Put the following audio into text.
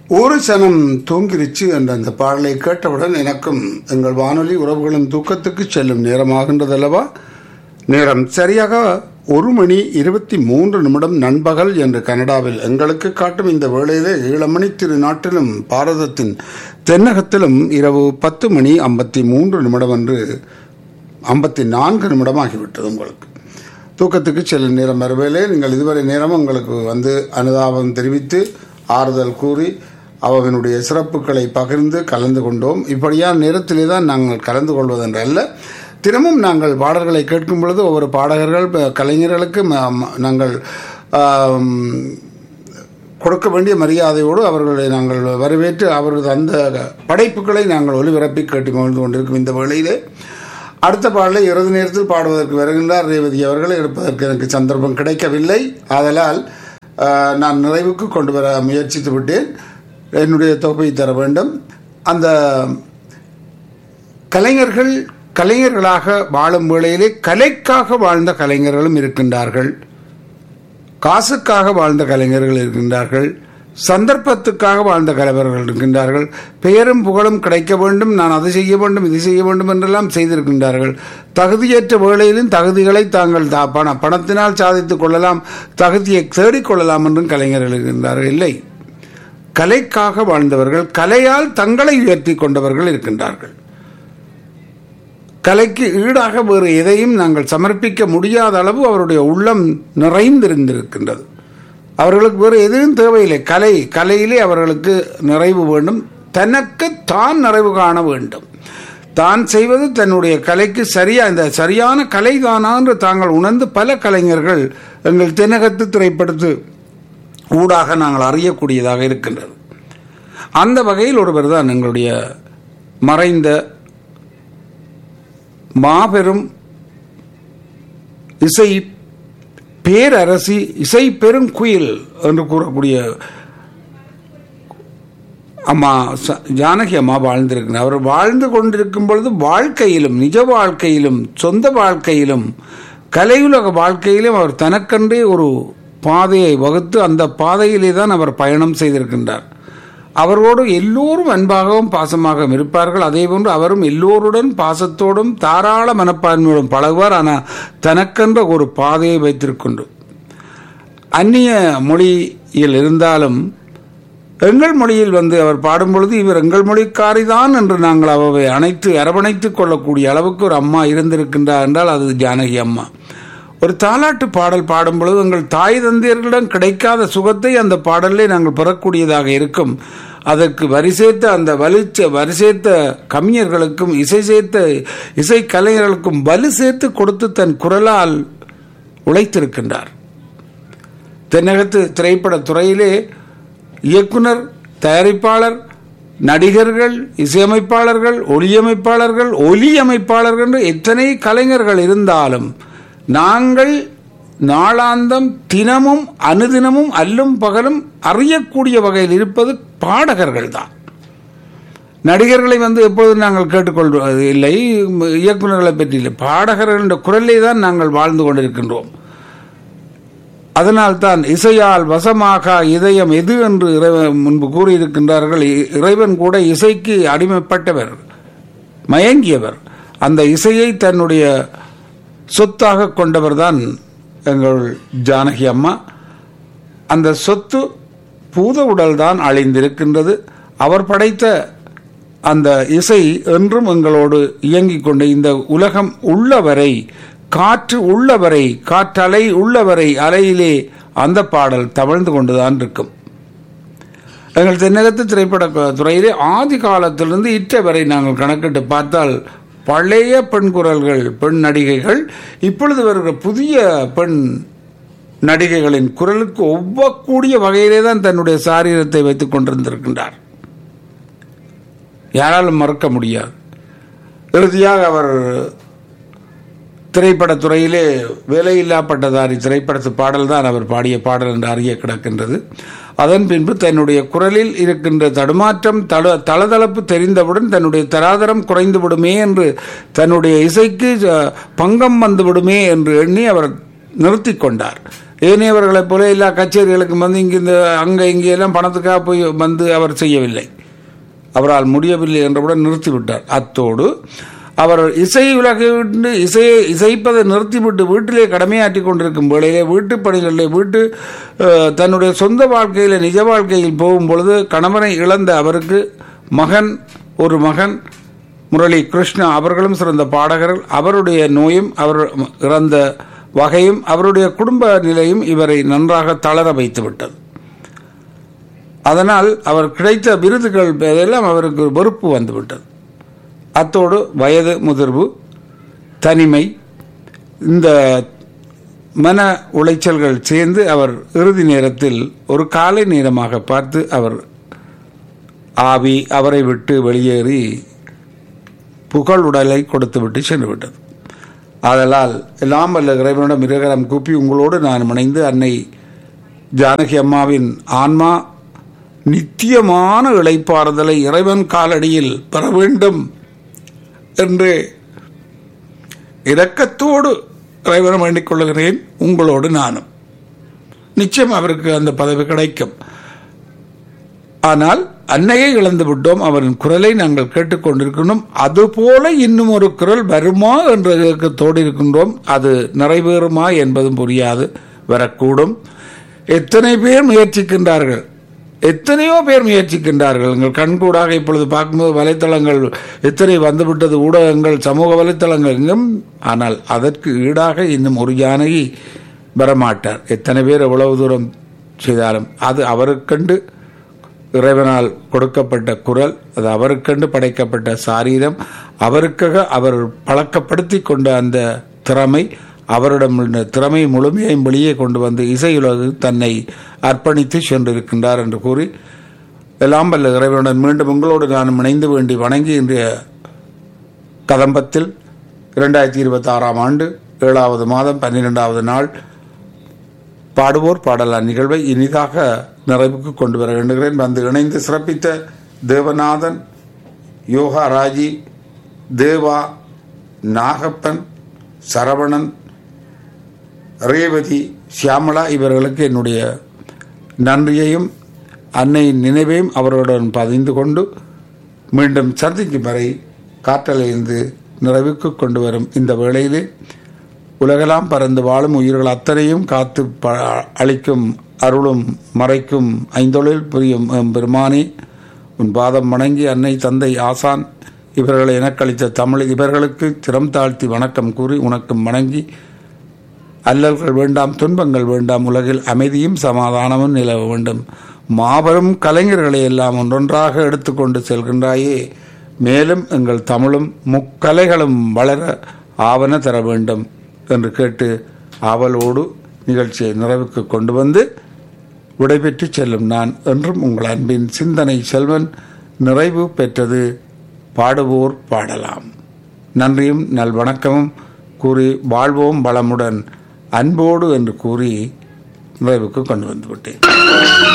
ஒரு சனம் தூங்கிருச்சு என்ற அந்த பாடலை கேட்டவுடன் எனக்கும் எங்கள் வானொலி உறவுகளும் தூக்கத்துக்கு செல்லும் நேரமாகின்றதல்லவா நேரம் சரியாக ஒரு மணி இருபத்தி மூன்று நிமிடம் நண்பகல் என்று கனடாவில் எங்களுக்கு காட்டும் இந்த வேளையிலே ஈழமணி திரு நாட்டிலும் பாரதத்தின் தென்னகத்திலும் இரவு பத்து மணி ஐம்பத்தி மூன்று நிமிடம் என்று ஐம்பத்தி நான்கு நிமிடமாகிவிட்டது உங்களுக்கு தூக்கத்துக்கு செல்லும் நேரம் வரவேலே நீங்கள் இதுவரை நேரம் உங்களுக்கு வந்து அனுதாபம் தெரிவித்து ஆறுதல் கூறி அவனுடைய சிறப்புகளை பகிர்ந்து கலந்து கொண்டோம் இப்படியான நேரத்திலே தான் நாங்கள் கலந்து கொள்வதென்று அல்ல தினமும் நாங்கள் பாடல்களை கேட்கும் பொழுது ஒவ்வொரு பாடகர்கள் ப- கலைஞர்களுக்கு ம- ம- நாங்கள் ஆம், கொடுக்க வேண்டிய மரியாதையோடு அவர்களை நாங்கள் வரவேற்று அவரது அந்த படைப்புகளை நாங்கள் ஒலிபரப்பி கேட்டு மகிழ்ந்து கொண்டிருக்கும் இந்த வேளையிலே அடுத்த பாடலை இறுதி நேரத்தில் பாடுவதற்கு வருகின்றார் ரேவதி அவர்களை எடுப்பதற்கு எனக்கு சந்தர்ப்பம் கிடைக்கவில்லை ஆதலால் ஆஹ், நான் நிறைவுக்கு கொண்டு வர முயற்சித்து விட்டேன் என்னுடைய தொகுப்பை தர வேண்டும் அந்த கலைஞர்கள் கலைஞர்களாக வாழும் வேளையிலே கலைக்காக வாழ்ந்த கலைஞர்களும் இருக்கின்றார்கள் காசுக்காக வாழ்ந்த கலைஞர்கள் இருக்கின்றார்கள் சந்தர்ப்பத்துக்காக வாழ்ந்த கலைவர்கள் இருக்கின்றார்கள் பெயரும் புகழும் கிடைக்க வேண்டும் நான் அதை செய்ய வேண்டும் இது செய்ய வேண்டும் என்றெல்லாம் செய்திருக்கின்றார்கள் தகுதியற்ற வேளையிலும் தகுதிகளை தாங்கள் தா- பண பணத்தினால் சாதித்துக் கொள்ளலாம் தகுதியை தேடிக்கொள்ளலாம் என்றும் கலைஞர்கள் இருக்கின்றார்கள் இல்லை கலைக்காக வாழ்ந்தவர்கள் கலையால் தங்களை உயர்த்தி கொண்டவர்கள் இருக்கின்றார்கள் கலைக்கு ஈடாக வேறு எதையும் நாங்கள் சமர்ப்பிக்க முடியாத அளவு அவருடைய உள்ளம் நிறைந்திருந்திருக்கின்றது அவர்களுக்கு வேறு எதுவும் தேவையில்லை கலை கலையிலே அவர்களுக்கு நிறைவு வேண்டும் தனக்கு தான் நிறைவு காண வேண்டும் தான் செய்வது தன்னுடைய கலைக்கு சரியா இந்த சரியான கலைதானா என்று தாங்கள் உணர்ந்து பல கலைஞர்கள் எங்கள் தென்னகத்து திரைப்படத்து ஊடாக நாங்கள் அறியக்கூடியதாக இருக்கின்றது அந்த வகையில் ஒருவர் தான் எங்களுடைய மறைந்த மாபெரும் இசை பேரரசி இசை பெருங்குயில் என்று கூறக்கூடிய அம்மா ச- ஜானகி அம்மா வாழ்ந்திருக்கிறார் அவர் வாழ்ந்து கொண்டிருக்கும் பொழுது வாழ்க்கையிலும் நிஜ வாழ்க்கையிலும் சொந்த வாழ்க்கையிலும் கலையுலக வாழ்க்கையிலும் அவர் தனக்கென்றே ஒரு பாதையை வகுத்து அந்த பாதையிலே தான் அவர் பயணம் செய்திருக்கின்றார் அவரோடு எல்லோரும் அன்பாகவும் பாசமாகவும் இருப்பார்கள் அதே போன்று அவரும் எல்லோருடன் பாசத்தோடும் தாராள மனப்பான்மையோடும் பழகுவார் ஆனால் தனக்கென்ற ஒரு பாதையை வைத்திருக்கின்ற அந்நிய மொழியில் இருந்தாலும் எங்கள் மொழியில் வந்து அவர் பாடும் பொழுது இவர் எங்கள் மொழிக்காரிதான் என்று நாங்கள் அவை அனைத்து அரவணைத்துக் கொள்ளக்கூடிய அளவுக்கு ஒரு அம்மா இருந்திருக்கின்றார் என்றால் அது ஜானகி அம்மா ஒரு தாலாட்டு பாடல் பாடும் பொழுது எங்கள் தாய் தந்தையர்களிடம் கிடைக்காத சுகத்தை அந்த பாடலிலே நாங்கள் பெறக்கூடியதாக இருக்கும் அதற்கு வரி சேர்த்த அந்த வலிச்ச வரி சேர்த்த கவிஞர்களுக்கும் இசை சேர்த்த இசை கலைஞர்களுக்கும் வலு சேர்த்து கொடுத்து தன் குரலால் உழைத்திருக்கின்றார் தென்னகத்து திரைப்பட துறையிலே இயக்குனர் தயாரிப்பாளர் நடிகர்கள் இசையமைப்பாளர்கள் ஒளியமைப்பாளர்கள் ஒலியமைப்பாளர்கள் என்று எத்தனை கலைஞர்கள் இருந்தாலும் நாங்கள் நாளாந்தம் தினமும் அனுதினமும் அல்லும் பகலும் அறியக்கூடிய வகையில் இருப்பது பாடகர்கள் தான் நடிகர்களை வந்து எப்பொழுதும் நாங்கள் கேட்டுக்கொள்வது இல்லை இயக்குநர்களை பற்றி இல்லை பாடகர்கள் என்ற குரலை தான் நாங்கள் வாழ்ந்து கொண்டிருக்கின்றோம் அதனால்தான் இசையால் வசமாக இதயம் எது என்று இறைவன் முன்பு கூறியிருக்கின்றார்கள் இ- இறைவன் கூட இசைக்கு அடிமைப்பட்டவர் மயங்கியவர் அந்த இசையை தன்னுடைய சொத்தாக கொண்டவர்தான் எங்கள் ஜானகி அம்மா அந்த சொத்து பூத உடல் தான் அழிந்திருக்கின்றது அவர் படைத்த அந்த இசை என்றும் எங்களோடு இயங்கிக் கொண்டு இந்த உலகம் உள்ளவரை காற்று உள்ளவரை காற்றலை உள்ளவரை அலையிலே அந்த பாடல் தவழ்ந்து கொண்டுதான் இருக்கும் எங்கள் தென்னகத்து திரைப்பட க- துறையிலே ஆதி காலத்திலிருந்து இற்றை வரை நாங்கள் கணக்கிட்டு பார்த்தால் பழைய பெண் குரல்கள் பெண் நடிகைகள் இப்பொழுது வருகிற புதிய பெண் நடிகைகளின் குரலுக்கு ஒவ்வக்கூடிய வகையிலே தான் தன்னுடைய சாரீரத்தை வைத்துக் கொண்டிருந்திருக்கின்றார் யாராலும் மறக்க முடியாது இறுதியாக அவர் திரைப்படத் துறையிலே வேலையில்லா பட்டதாரி திரைப்படத்து பாடல் தான் அவர் பாடிய பாடல் என்று அறிய கிடக்கின்றது அதன் பின்பு தன்னுடைய குரலில் இருக்கின்ற தடுமாற்றம் தள தளதளப்பு தெரிந்தவுடன் தன்னுடைய தராதரம் குறைந்து விடுமே என்று தன்னுடைய இசைக்கு அஹ், பங்கம் வந்து விடுமே என்று எண்ணி அவர் நிறுத்திக் கொண்டார் ஏனையவர்களைப் போல எல்லா கச்சேரிகளுக்கும் வந்து இங்கே இந்த அங்கே இங்கே எல்லாம் பணத்துக்காக போய் வந்து அவர் செய்யவில்லை அவரால் முடியவில்லை என்றவுடன் நிறுத்திவிட்டார் அத்தோடு அவர் இசை உலகிட்டு இசையை இசைப்பதை நிறுத்திவிட்டு வீட்டிலே கடமையாற்றி கொண்டிருக்கும் வேளையிலே வீட்டுப் பணிகளிலே வீட்டு அஹ், தன்னுடைய சொந்த வாழ்க்கையில் நிஜ வாழ்க்கையில் போகும் பொழுது கணவனை இழந்த அவருக்கு மகன் ஒரு மகன் முரளி கிருஷ்ணா அவர்களும் சிறந்த பாடகர்கள் அவருடைய நோயும் அவர் இறந்த வகையும் அவருடைய குடும்ப நிலையும் இவரை நன்றாக தளர வைத்து விட்டது அதனால் அவர் கிடைத்த விருதுகள் எல்லாம் அவருக்கு ஒரு வெறுப்பு வந்துவிட்டது அத்தோடு வயது முதிர்வு தனிமை இந்த மன உளைச்சல்கள் சேர்ந்து அவர் இறுதி நேரத்தில் ஒரு காலை நேரமாக பார்த்து அவர் ஆவி அவரை விட்டு வெளியேறி புகழ் உடலை கொடுத்துவிட்டு சென்று விட்டது ஆதலால் எல்லாம் வல்ல இறைவனிடம் இருகரம் கூப்பி உங்களோடு நான் இணைந்து அன்னை ஜானகி அம்மாவின் ஆன்மா நித்தியமான இளைப்பாறுதலை இறைவன் காலடியில் பெற வேண்டும் என்று இரக்கத்தோடு இறைவனை வேண்டிக் கொள்கிறேன் உங்களோடு நானும் நிச்சயம் அவருக்கு அந்த பதவி கிடைக்கும் ஆனால் அன்னையை இழந்து விட்டோம் அவரின் குரலை நாங்கள் கேட்டுக்கொண்டிருக்கின்றோம் அதுபோல இன்னும் ஒரு குரல் வருமா என்ற இயக்கத்தோடு இருக்கின்றோம் அது நிறைவேறுமா என்பதும் புரியாது வரக்கூடும் எத்தனை பேர் முயற்சிக்கின்றார்கள் எத்தனையோ பேர் முயற்சிக்கின்றார்கள் எங்கள் கண்கூடாக இப்பொழுது பார்க்கும்போது வலைத்தளங்கள் எத்தனை வந்துவிட்டது ஊடகங்கள் சமூக வலைத்தளங்கள் எங்கும் ஆனால் அதற்கு ஈடாக இன்னும் ஒரு ஜானகி வரமாட்டார் எத்தனை பேர் எவ்வளவு தூரம் செய்தாலும் அது அவருக்கண்டு இறைவனால் கொடுக்கப்பட்ட குரல் அது அவருக்கென்று படைக்கப்பட்ட சாரீரம் அவருக்காக அவர் பழக்கப்படுத்தி கொண்ட அந்த திறமை அவரிடம் உள்ள திறமை முழுமையையும் வெளியே கொண்டு வந்து இசையுலகு தன்னை அர்ப்பணித்து சென்றிருக்கின்றார் என்று கூறி எல்லாம் வல்ல இறைவனுடன் மீண்டும் உங்களோடு நான் இணைந்து வேண்டி வணங்கி இன்றைய கதம்பத்தில் இரண்டாயிரத்தி இருபத்தி ஆறாம் ஆண்டு ஏழாவது மாதம் பன்னிரெண்டாவது நாள் பாடுவோர் பாடலாம் நிகழ்வை இனிதாக நிறைவுக்கு கொண்டு வர வேண்டுகிறேன் வந்து இணைந்து சிறப்பித்த தேவநாதன் யோகா ராஜி தேவா நாகப்பன் சரவணன் ரேவதி சியாமளா இவர்களுக்கு என்னுடைய நன்றியையும் அன்னையின் நினைவையும் அவர்களுடன் பதிந்து கொண்டு மீண்டும் சந்திக்கும் வரை காற்றலைந்து நிறைவுக்கு கொண்டு வரும் இந்த வேளையிலே உலகெல்லாம் பறந்து வாழும் உயிர்கள் அத்தனையும் காத்து ப- அளிக்கும் அருளும் மறைக்கும் ஐந்தொழில் புரியும் எம் பெருமானே உன் பாதம் வணங்கி அன்னை தந்தை ஆசான் இவர்களை எனக்களித்த தமிழ் இவர்களுக்கு திறம் தாழ்த்தி வணக்கம் கூறி உனக்கும் வணங்கி அல்லல்கள் வேண்டாம் துன்பங்கள் வேண்டாம் உலகில் அமைதியும் சமாதானமும் நிலவ வேண்டும் மாபெரும் கலைஞர்களை எல்லாம் ஒன்றொன்றாக எடுத்துக்கொண்டு செல்கின்றாயே மேலும் எங்கள் தமிழும் முக்கலைகளும் வளர ஆவன தர வேண்டும் என்று கேட்டு ஆவலோடு நிகழ்ச்சியை நிறைவுக்கு கொண்டு வந்து விடைபெற்று செல்லும் நான் என்றும் உங்கள் அன்பின் சிந்தனை செல்வன் நிறைவு பெற்றது பாடுவோர் பாடலாம் நன்றியும் நல்வணக்கமும் கூறி வாழ்வோம் வளமுடன் அன்போடு என்று கூறி நிறைவுக்கு கொண்டு வந்து விட்டேன்